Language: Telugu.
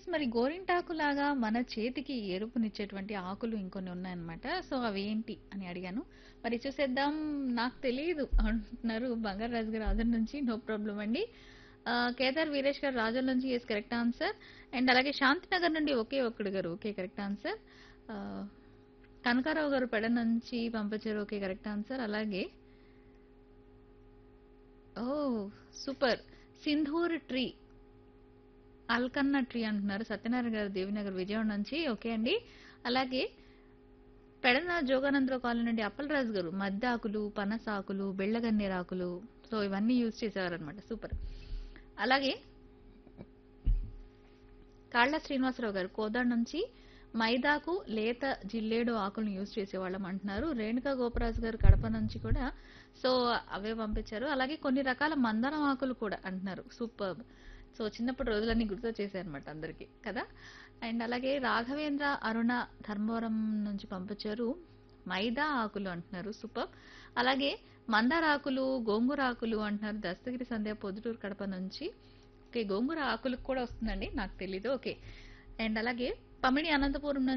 మరి గోరింటాకు లాగా మన చేతికి ఎరుపునిచ్చేటువంటి ఆకులు ఇంకొన్ని ఉన్నాయన్నమాట సో అవి ఏంటి అని అడిగాను మరి చూసేద్దాం నాకు తెలియదు అంటున్నారు బంగారాజు గారు రాజుల నుంచి నో ప్రాబ్లం అండి ఆ, కేదార్ వీరేష్ గారు రాజుల నుంచి ఎస్ కరెక్ట్ ఆన్సర్ అండ్ అలాగే శాంతినగర్ నుండి ఒకే ఒక్కడు గారు ఓకే కరెక్ట్ ఆన్సర్ కనకారావు గారు పెడ నుంచి పంపించారు ఓకే కరెక్ట్ ఆన్సర్ అలాగే ఓ సూపర్ సింధూర్ ట్రీ అల్కన్న ట్రీ అంటున్నారు సత్యనారాయణ గారు దేవినగర్ విజయవాడ నుంచి ఓకే అండి అలాగే పెడన జోగానందరావు కాలనీ నుండి అప్పలరాజు గారు మద్ద ఆకులు పనస ఆకులు బెళ్ళగన్నేరాకులు సో ఇవన్నీ యూజ్ చేసేవారు అనమాట సూపర్ అలాగే కాళ్ళ శ్రీనివాసరావు గారు కోదాడ్ నుంచి మైదాకు లేత జిల్లేడు ఆకులను యూజ్ చేసేవాళ్ళం అంటున్నారు రేణుకా గోపరాజు గారు కడప నుంచి కూడా సో అవే పంపించారు అలాగే కొన్ని రకాల మందరం ఆకులు కూడా అంటున్నారు సూపర్ సో చిన్నప్పుడు రోజులన్నీ గుర్తు చేశారనమాట అందరికీ కదా అండ్ అలాగే రాఘవేంద్ర అరుణ ధర్మవరం నుంచి పంపించారు మైదా ఆకులు అంటున్నారు సూపర్ అలాగే మందార ఆకులు గోంగూర ఆకులు అంటున్నారు దస్తగిరి సంధ్య పొద్దుటూరు కడప నుంచి ఓకే గోంగూర ఆకులకు కూడా వస్తుందండి నాకు తెలీదు ఓకే అండ్ అలాగే పమిడి అనంతపురం నుంచి